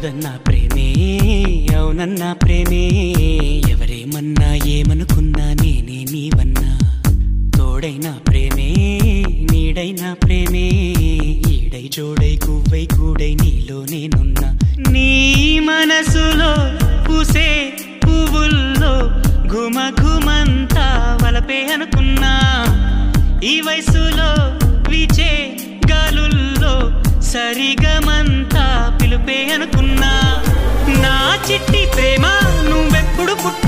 కాదన్నా ప్రేమే అవునన్నా ప్రేమే ఎవరేమన్నా ఏమనుకున్నా నేనే నీవన్నా తోడైనా ప్రేమే నీడైనా ప్రేమే ఈడై జోడై కువ్వై కూడై నీలో నేనున్నా నీ మనసులో పూసే పువ్వుల్లో ఘుమ ఘుమంతా వలపే అనుకున్నా ఈ వయసులో వీచే గాలుల్లో సరిగమంతా పిలుపే అనుకున్నా నా చిట్టి ప్రేమ నువ్వెప్పుడు పుట్ట